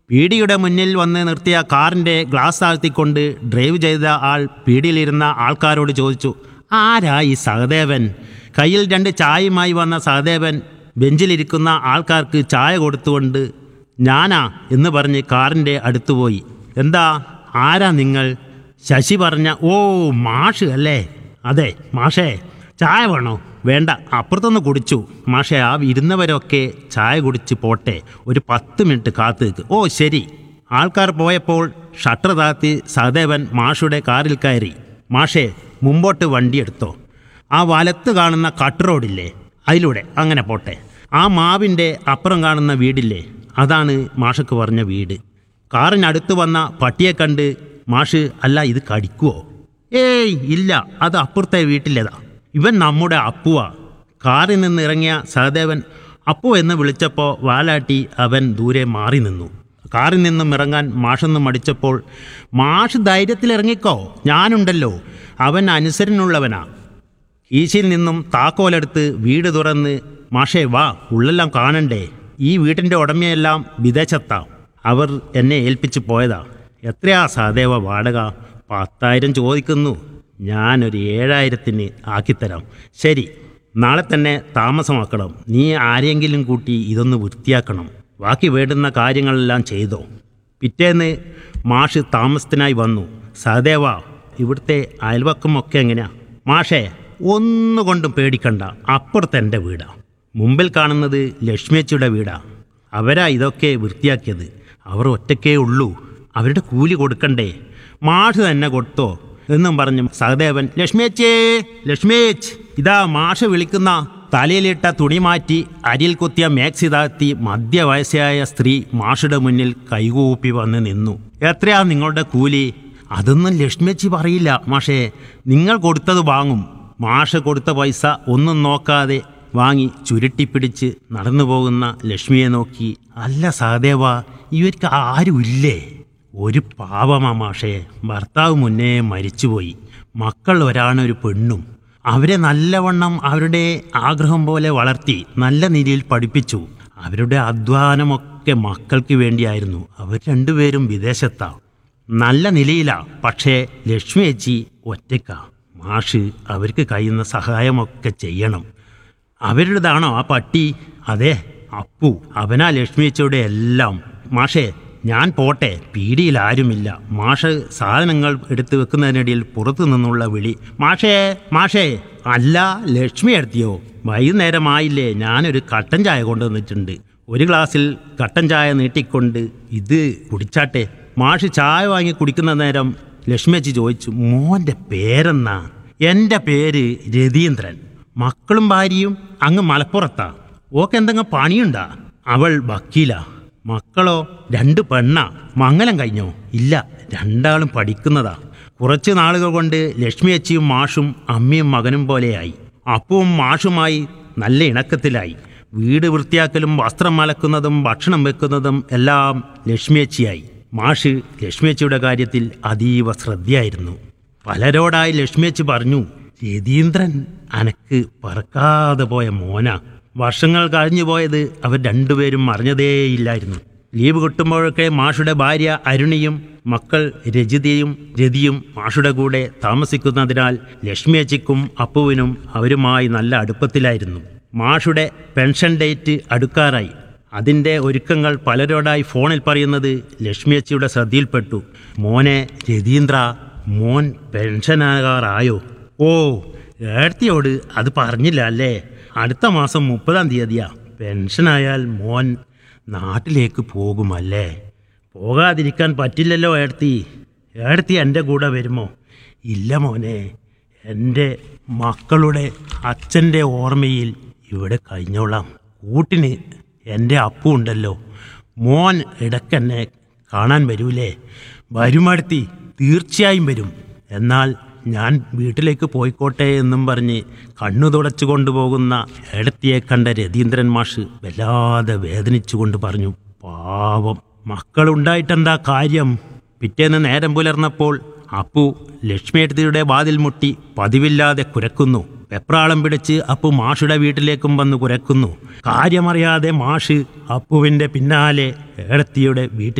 പീടിയുടെ മുന്നിൽ വന്ന് നിർത്തിയ കാറിന്റെ ഗ്ലാസ് താഴ്ത്തിക്കൊണ്ട് ഡ്രൈവ് ചെയ്ത ആൾ പീടിയിലിരുന്ന ആൾക്കാരോട് ചോദിച്ചു ആരാ ഈ സഹദേവൻ കയ്യിൽ രണ്ട് ചായയുമായി വന്ന സഹദേവൻ ബെഞ്ചിലിരിക്കുന്ന ആൾക്കാർക്ക് ചായ കൊടുത്തുകൊണ്ട് ഞാനാ എന്ന് പറഞ്ഞ് കാറിന്റെ അടുത്ത് പോയി എന്താ ആരാ നിങ്ങൾ ശശി പറഞ്ഞ ഓ മാഷ് അല്ലേ അതെ മാഷേ ചായ വേണോ വേണ്ട അപ്പുറത്തൊന്ന് കുടിച്ചു മാഷെ ആ ഇരുന്നവരൊക്കെ ചായ കുടിച്ച് പോട്ടെ ഒരു പത്ത് മിനിറ്റ് കാത്തു നിൽക്ക് ഓ ശരി ആൾക്കാർ പോയപ്പോൾ ഷട്ടർ താത്തി സഹദേവൻ മാഷുടെ കാറിൽ കയറി മാഷെ മുമ്പോട്ട് വണ്ടി എടുത്തോ ആ വലത്ത് കാണുന്ന കട്ട് റോഡില്ലേ അതിലൂടെ അങ്ങനെ പോട്ടെ ആ മാവിൻ്റെ അപ്പുറം കാണുന്ന വീടില്ലേ അതാണ് മാഷക്ക് പറഞ്ഞ വീട് കാറിനടുത്ത് വന്ന പട്ടിയെ കണ്ട് മാഷ് അല്ല ഇത് കടിക്കുവോ ഏയ് ഇല്ല അത് അപ്പുറത്തെ വീട്ടിലേതാ ഇവൻ നമ്മുടെ അപ്പുവാ കാറിൽ നിന്ന് ഇറങ്ങിയ സഹദേവൻ അപ്പു എന്ന് വിളിച്ചപ്പോൾ വാലാട്ടി അവൻ ദൂരെ മാറി നിന്നു കാറിൽ നിന്നും ഇറങ്ങാൻ മാഷൊന്ന് മടിച്ചപ്പോൾ മാഷ് ധൈര്യത്തിൽ ഇറങ്ങിക്കോ ഞാനുണ്ടല്ലോ അവൻ അനുസരണുള്ളവനാ കീശയിൽ നിന്നും താക്കോലെടുത്ത് വീട് തുറന്ന് മാഷേ വാ ഉള്ളെല്ലാം കാണണ്ടേ ഈ വീട്ടിൻ്റെ ഉടമയെല്ലാം വിദേശത്താ അവർ എന്നെ ഏൽപ്പിച്ച് പോയതാ എത്രയാ സഹദേവ വാടക പത്തായിരം ചോദിക്കുന്നു ഞാനൊരു ഏഴായിരത്തിന് ആക്കിത്തരാം ശരി നാളെ തന്നെ താമസമാക്കണം നീ ആരെങ്കിലും കൂട്ടി ഇതൊന്ന് വൃത്തിയാക്കണം ബാക്കി വേണ്ടുന്ന കാര്യങ്ങളെല്ലാം ചെയ്തോ പിറ്റേന്ന് മാഷ് താമസത്തിനായി വന്നു സഹദേവ ഇവിടുത്തെ അയൽവക്കമൊക്കെ എങ്ങനെയാ മാഷേ ഒന്നുകൊണ്ടും പേടിക്കണ്ട അപ്പുറത്ത് എൻ്റെ വീടാ മുമ്പിൽ കാണുന്നത് ലക്ഷ്മിയച്ചിയുടെ വീടാ അവരാ ഇതൊക്കെ വൃത്തിയാക്കിയത് അവർ ഒറ്റക്കേ ഉള്ളൂ അവരുടെ കൂലി കൊടുക്കണ്ടേ മാഷ് തന്നെ കൊടുത്തോ എന്നും പറഞ്ഞു സഹദേവൻ ലക്ഷ്മിയച്ചേ ലക്ഷ്മിയച്ച് ഇതാ മാഷ് വിളിക്കുന്ന തലയിലിട്ട തുണി മാറ്റി അരിയിൽ കുത്തിയ മാക്സി താഴ്ത്തി മധ്യവയസ്സായ സ്ത്രീ മാഷുടെ മുന്നിൽ കൈകൂപ്പി വന്ന് നിന്നു എത്രയാ നിങ്ങളുടെ കൂലി അതൊന്നും ലക്ഷ്മിയച്ചി പറയില്ല മാഷേ നിങ്ങൾ കൊടുത്തത് വാങ്ങും മാഷ് കൊടുത്ത പൈസ ഒന്നും നോക്കാതെ വാങ്ങി ചുരുട്ടിപ്പിടിച്ച് നടന്നു പോകുന്ന ലക്ഷ്മിയെ നോക്കി അല്ല സഹദേവ ഇവർക്ക് ആരുമില്ലേ ഒരു പാവമാ മാഷേ ഭർത്താവ് മുന്നേ മരിച്ചുപോയി മക്കൾ ഒരാണൊരു പെണ്ണും അവരെ നല്ലവണ്ണം അവരുടെ ആഗ്രഹം പോലെ വളർത്തി നല്ല നിലയിൽ പഠിപ്പിച്ചു അവരുടെ അധ്വാനമൊക്കെ മക്കൾക്ക് വേണ്ടിയായിരുന്നു അവർ രണ്ടുപേരും വിദേശത്താ നല്ല നിലയിലാ പക്ഷേ ലക്ഷ്മി ചേച്ചി ഒറ്റയ്ക്ക മാഷ് അവർക്ക് കഴിയുന്ന സഹായമൊക്കെ ചെയ്യണം അവരുടേതാണോ ആ പട്ടി അതെ അപ്പു അവനാ ലക്ഷ്മി ചേച്ചിയുടെ എല്ലാം മാഷേ ഞാൻ പോട്ടെ പീടിയിൽ ആരുമില്ല മാഷ് സാധനങ്ങൾ എടുത്തു വെക്കുന്നതിനിടയിൽ പുറത്തു നിന്നുള്ള വിളി മാഷേ മാഷേ അല്ല ലക്ഷ്മി എടുത്തിയോ വൈകുന്നേരമായില്ലേ ഞാനൊരു കട്ടൻ ചായ കൊണ്ടുവന്നിട്ടുണ്ട് ഒരു ഗ്ലാസ്സിൽ കട്ടൻ ചായ നീട്ടിക്കൊണ്ട് ഇത് കുടിച്ചാട്ടെ മാഷ് ചായ വാങ്ങി കുടിക്കുന്ന നേരം ലക്ഷ്മിയച്ചി ചോദിച്ചു മോൻ്റെ പേരെന്നാ എൻ്റെ പേര് രതീന്ദ്രൻ മക്കളും ഭാര്യയും അങ്ങ് മലപ്പുറത്താ ഓക്ക് എന്തെങ്കിലും പണിയുണ്ടാ അവൾ വക്കീലാ മക്കളോ രണ്ട് പെണ്ണാ മംഗലം കഴിഞ്ഞോ ഇല്ല രണ്ടാളും പഠിക്കുന്നതാ കുറച്ച് നാളുകൾ കൊണ്ട് ലക്ഷ്മിയച്ചിയും മാഷും അമ്മയും മകനും പോലെയായി അപ്പവും മാഷുമായി നല്ല ഇണക്കത്തിലായി വീട് വൃത്തിയാക്കലും വസ്ത്രം അലക്കുന്നതും ഭക്ഷണം വെക്കുന്നതും എല്ലാം ലക്ഷ്മിയച്ചിയായി മാഷ് ലക്ഷ്മിയച്ചിയുടെ കാര്യത്തിൽ അതീവ ശ്രദ്ധയായിരുന്നു പലരോടായി ലക്ഷ്മിയച്ചി പറഞ്ഞു രതീന്ദ്രൻ അനക്ക് പറക്കാതെ പോയ മോന വർഷങ്ങൾ കഴിഞ്ഞു പോയത് അവർ രണ്ടുപേരും അറിഞ്ഞതേയില്ലായിരുന്നു ലീവ് കിട്ടുമ്പോഴൊക്കെ മാഷുടെ ഭാര്യ അരുണിയും മക്കൾ രജിതയും രതിയും മാഷുടെ കൂടെ താമസിക്കുന്നതിനാൽ ലക്ഷ്മിയച്ചിക്കും അപ്പുവിനും അവരുമായി നല്ല അടുപ്പത്തിലായിരുന്നു മാഷുടെ പെൻഷൻ ഡേറ്റ് അടുക്കാറായി അതിൻ്റെ ഒരുക്കങ്ങൾ പലരോടായി ഫോണിൽ പറയുന്നത് ലക്ഷ്മിയച്ചിയുടെ ശ്രദ്ധയിൽപ്പെട്ടു മോനെ രതീന്ദ്ര മോൻ പെൻഷനാകാറായോ ഓ ഏടത്തിയോട് അത് പറഞ്ഞില്ല അല്ലേ അടുത്ത മാസം മുപ്പതാം തീയതിയാ പെൻഷനായാൽ മോൻ നാട്ടിലേക്ക് പോകുമല്ലേ പോകാതിരിക്കാൻ പറ്റില്ലല്ലോ ഏടത്തി ഏടത്തി എൻ്റെ കൂടെ വരുമോ ഇല്ല മോനെ എൻ്റെ മക്കളുടെ അച്ഛൻ്റെ ഓർമ്മയിൽ ഇവിടെ കഴിഞ്ഞോളാം കൂട്ടിന് എൻ്റെ അപ്പു ഉണ്ടല്ലോ മോൻ ഇടയ്ക്കെന്നെ കാണാൻ വരൂലേ വരുമടുത്തി തീർച്ചയായും വരും എന്നാൽ ഞാൻ വീട്ടിലേക്ക് പോയിക്കോട്ടെ എന്നും പറഞ്ഞ് കണ്ണു തുടച്ചു കൊണ്ടുപോകുന്ന ഏടത്തിയെ കണ്ട രതീന്ദ്രൻ മാഷ് വല്ലാതെ വേദനിച്ചുകൊണ്ട് പറഞ്ഞു പാവം മക്കളുണ്ടായിട്ടെന്താ കാര്യം പിറ്റേന്ന് നേരം പുലർന്നപ്പോൾ അപ്പു ലക്ഷ്മിയെടുത്തിയുടെ വാതിൽ മുട്ടി പതിവില്ലാതെ കുരക്കുന്നു വെപ്രാളം പിടിച്ച് അപ്പു മാഷുടെ വീട്ടിലേക്കും വന്ന് കുരക്കുന്നു കാര്യമറിയാതെ മാഷ് അപ്പുവിൻ്റെ പിന്നാലെ ഏടത്തിയുടെ വീട്ടിൽ